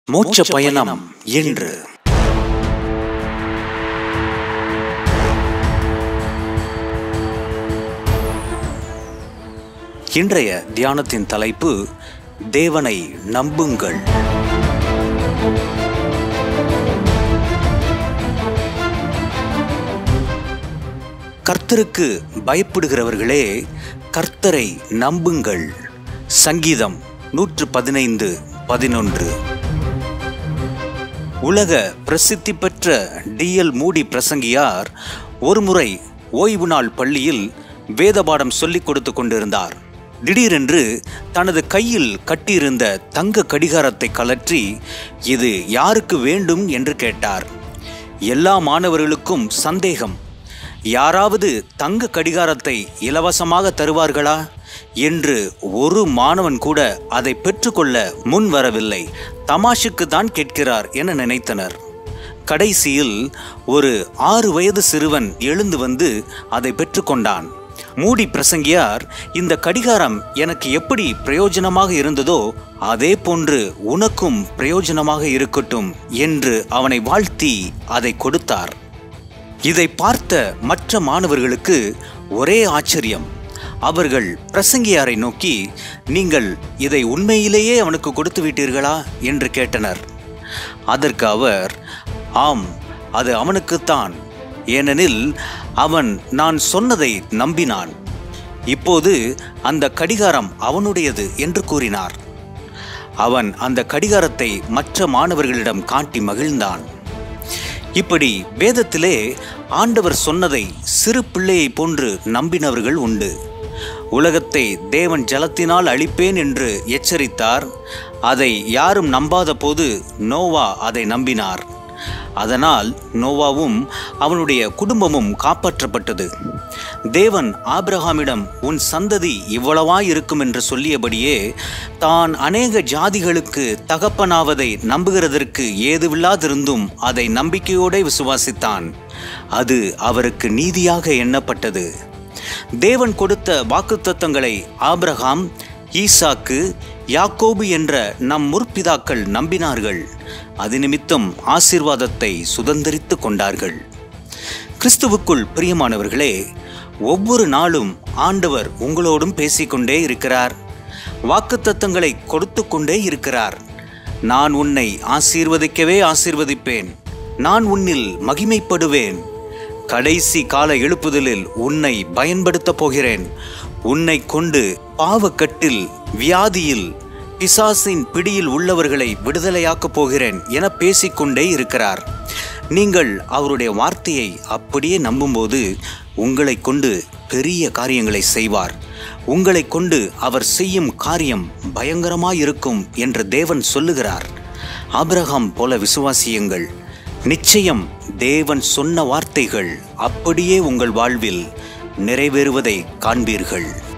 மோட்ச பயணம் என்று இன்றைய தியானத்தின் தலைப்பு தேவனை நம்புங்கள் கர்த்தருக்கு பயப்படுகிறவர்களே கர்த்தரை நம்புங்கள் சங்கீதம் நூற்று பதினைந்து பதினொன்று உலக பிரசித்தி பெற்ற டிஎல் மூடி பிரசங்கியார் ஒருமுறை ஓய்வு நாள் பள்ளியில் வேதபாடம் சொல்லிக் கொடுத்து கொண்டிருந்தார் திடீரென்று தனது கையில் கட்டியிருந்த தங்க கடிகாரத்தை கலற்றி இது யாருக்கு வேண்டும் என்று கேட்டார் எல்லா மாணவர்களுக்கும் சந்தேகம் யாராவது தங்க கடிகாரத்தை இலவசமாக தருவார்களா என்று ஒரு மாணவன் கூட அதை பெற்றுக்கொள்ள முன் வரவில்லை தமாஷுக்கு தான் கேட்கிறார் என நினைத்தனர் கடைசியில் ஒரு ஆறு வயது சிறுவன் எழுந்து வந்து அதை பெற்றுக்கொண்டான் மூடி பிரசங்கியார் இந்த கடிகாரம் எனக்கு எப்படி பிரயோஜனமாக இருந்ததோ அதே போன்று உனக்கும் பிரயோஜனமாக இருக்கட்டும் என்று அவனை வாழ்த்தி அதை கொடுத்தார் இதை பார்த்த மற்ற மாணவர்களுக்கு ஒரே ஆச்சரியம் அவர்கள் பிரசங்கியாரை நோக்கி நீங்கள் இதை உண்மையிலேயே அவனுக்கு கொடுத்து விட்டீர்களா என்று கேட்டனர் அதற்கு அவர் ஆம் அது அவனுக்குத்தான் ஏனெனில் அவன் நான் சொன்னதை நம்பினான் இப்போது அந்த கடிகாரம் அவனுடையது என்று கூறினார் அவன் அந்த கடிகாரத்தை மற்ற மாணவர்களிடம் காட்டி மகிழ்ந்தான் இப்படி வேதத்திலே ஆண்டவர் சொன்னதை சிறு பிள்ளையை போன்று நம்பினவர்கள் உண்டு உலகத்தை தேவன் ஜலத்தினால் அழிப்பேன் என்று எச்சரித்தார் அதை யாரும் நம்பாத போது நோவா அதை நம்பினார் அதனால் நோவாவும் அவனுடைய குடும்பமும் காப்பாற்றப்பட்டது தேவன் ஆபிரகாமிடம் உன் சந்ததி இவ்வளவாய் இருக்கும் என்று சொல்லியபடியே தான் அநேக ஜாதிகளுக்கு தகப்பனாவதை நம்புகிறதற்கு ஏதுவில்லாதிருந்தும் அதை நம்பிக்கையோடு விசுவாசித்தான் அது அவருக்கு நீதியாக எண்ணப்பட்டது தேவன் கொடுத்த வாக்குத்தத்தங்களை ஆபிரகாம் ஈசாக்கு யாக்கோபு என்ற நம் முற்பிதாக்கள் நம்பினார்கள் அது நிமித்தம் ஆசீர்வாதத்தை சுதந்திரித்து கொண்டார்கள் கிறிஸ்துவுக்குள் பிரியமானவர்களே ஒவ்வொரு நாளும் ஆண்டவர் உங்களோடும் பேசிக்கொண்டே இருக்கிறார் வாக்குத்தத்தங்களை கொடுத்து கொண்டே இருக்கிறார் நான் உன்னை ஆசீர்வதிக்கவே ஆசீர்வதிப்பேன் நான் உன்னில் மகிமைப்படுவேன் கடைசி கால எழுப்புதலில் உன்னை பயன்படுத்தப் போகிறேன் உன்னை கொண்டு பாவக்கட்டில் வியாதியில் பிசாசின் பிடியில் உள்ளவர்களை விடுதலையாக்கப் போகிறேன் என பேசிக்கொண்டே இருக்கிறார் நீங்கள் அவருடைய வார்த்தையை அப்படியே நம்பும்போது உங்களை கொண்டு பெரிய காரியங்களை செய்வார் உங்களை கொண்டு அவர் செய்யும் காரியம் பயங்கரமாயிருக்கும் என்று தேவன் சொல்லுகிறார் ஆபிரகாம் போல விசுவாசியுங்கள் நிச்சயம் தேவன் சொன்ன வார்த்தைகள் அப்படியே உங்கள் வாழ்வில் நிறைவேறுவதை காண்பீர்கள்